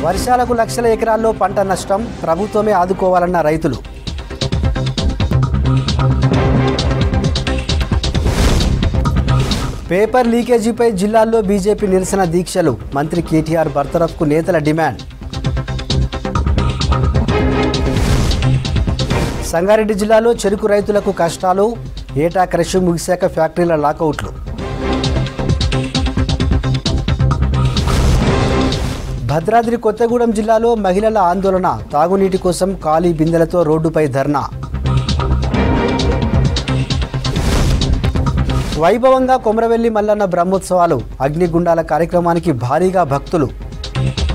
వర్షాలకు లక్షల ఎకరాల్లో పంట నష్టం ప్రభుత్వమే ఆదుకోవాలన్న రైతులు పేపర్ లీకేజీపై జిల్లాల్లో బీజేపీ నిరసన దీక్షలు మంత్రి కేటీఆర్ బర్తరఫ్కు నేతల డిమాండ్ సంగారెడ్డి జిల్లాలో చెరుకు రైతులకు కష్టాలు ఏటా క్రష్ ముగిశాక ఫ్యాక్టరీల లాకౌట్లు భద్రాద్రి కొత్తగూడెం జిల్లాలో మహిళల ఆందోళన తాగునీటి కోసం ఖాళీ బిందెలతో రోడ్డుపై ధర్నా వైభవంగా కొమరవెల్లి మల్లన్న బ్రహ్మోత్సవాలు అగ్నిగుండాల కార్యక్రమానికి భారీగా భక్తులు